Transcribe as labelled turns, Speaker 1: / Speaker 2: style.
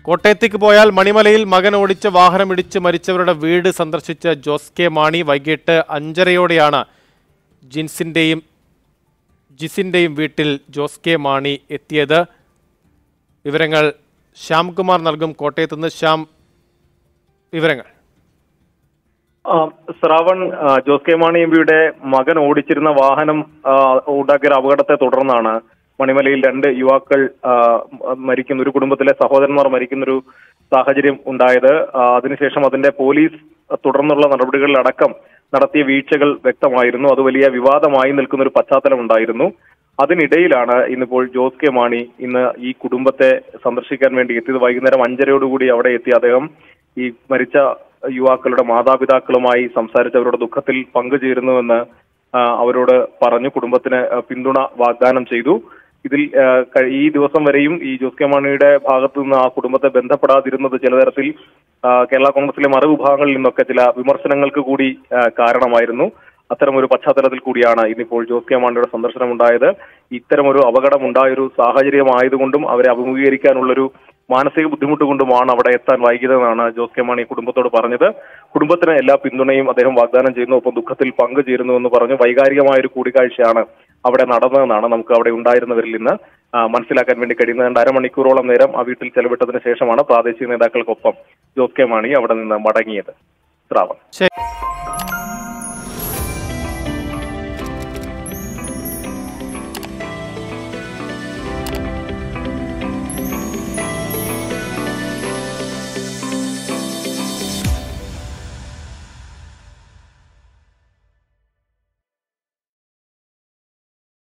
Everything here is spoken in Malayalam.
Speaker 1: കോട്ടയത്തേക്ക് പോയാൽ മണിമലയിൽ മകൻ ഓടിച്ച വാഹനമിടിച്ച് മരിച്ചവരുടെ വീട് സന്ദർശിച്ച ജോസ് കെ മാണി വൈകിട്ട് അഞ്ചരയോടെയാണ് ജിൻസിന്റെയും ജിസിന്റെയും വീട്ടിൽ ജോസ് കെ മാണി എത്തിയത് വിവരങ്ങൾ ശ്യാംകുമാർ നൽകും കോട്ടയത്ത് നിന്ന് ശ്യാം വിവരങ്ങൾ
Speaker 2: ആ, ശ്രാവൺ ആ, ജോസ് കെ മാണി എം പിയുടെ മകൻ ഓടിച്ചിരുന്ന വാഹനം ആ, ഉണ്ടാക്കിയ ഒരു അപകടത്തെ തുടർന്നാണ് മണിമലയിൽ രണ്ട് യുവാക്കൾ ആ, മരിക്കുന്ന ഒരു കുടുംബത്തിലെ സഹോദരന്മാർ മരിക്കുന്ന ഒരു സാഹചര്യം ഉണ്ടായത് ആ, അതിനുശേഷം അതിന്റെ പോലീസ് തുടർന്നുള്ള നടപടികളിലടക്കം നടത്തിയ വീഴ്ചകൾ വ്യക്തമായിരുന്നു അത് വലിയ വിവാദമായി നിൽക്കുന്ന ഒരു പശ്ചാത്തലം ഉണ്ടായിരുന്നു അതിനിടയിലാണ് ഇന്നിപ്പോൾ ജോസ് കെ മാണി ഇന്ന് ഈ കുടുംബത്തെ സന്ദർശിക്കാൻ വേണ്ടി എത്തിയത് വൈകുന്നേരം അഞ്ചരയോടുകൂടി അവിടെ എത്തി അദ്ദേഹം ഈ മരിച്ച യുവാക്കളുടെ മാതാപിതാക്കളുമായി സംസാരിച്ചവരുടെ ദുഃഖത്തിൽ പങ്കുചേരുന്നുവെന്ന് ആ, അവരോട് പറഞ്ഞു കുടുംബത്തിന് ആ, പിന്തുണ വാഗ്ദാനം ചെയ്തു ഇതിൽ ആ, കഴി- ഈ ദിവസം വരെയും ഈ ജോസ് കെ മാണിയുടെ ഭാഗത്തു നിന്ന് ആ കുടുംബത്തെ ബന്ധപ്പെടാതിരുന്നത് ചില തരത്തിൽ ആ, കേരള കോൺഗ്രസിലെ മറുവിഭാഗങ്ങളിൽ നിന്നൊക്കെ ചില വിമർശനങ്ങൾക്ക് കൂടി ആ, കാരണമായിരുന്നു അത്തരം ഒരു പശ്ചാത്തലത്തിൽ കൂടിയാണ് ഇന്നിപ്പോൾ ജോസ് കെ മാണിയുടെ സന്ദർശനം ഉണ്ടായത് ഇത്തരം ഒരു അപകടം ഉണ്ടായൊരു സാഹചര്യമായതുകൊണ്ടും അവരെ അഭിമുഖീകരിക്കാനുള്ളൊരു മാനസിക ബുദ്ധിമുട്ട് കൊണ്ടുമാണ് അവിടെ എത്താൻ വൈകിയതെന്നാണ് ജോസ് കെ മാണി കുടുംബത്തോട് പറഞ്ഞത് കുടുംബത്തിന് എല്ലാ പിന്തുണയും അദ്ദേഹം വാഗ്ദാനം ചെയ്യുന്നു ഒപ്പം ദുഃഖത്തിൽ പങ്കുചേരുന്നുവെന്ന് പറഞ്ഞു വൈകാരികമായ ഒരു കൂടിക്കാഴ്ചയാണ് അവിടെ നടന്നതെന്നാണ് നമുക്ക് അവിടെ ഉണ്ടായിരുന്നവരിൽ നിന്ന് ആ, മനസ്സിലാക്കാൻ വേണ്ടി കഴിയുന്നത് രണ്ട് അരമണിക്കൂറോളം നേരം ആ വീട്ടിൽ ചെലവിട്ടതിന് ശേഷമാണ് പ്രാദേശിക നേതാക്കൾക്കൊപ്പം ജോസ് കെ മാണി അവിടെ നിന്ന് മടങ്ങിയത് ശ്രാവൺ
Speaker 1: ശരി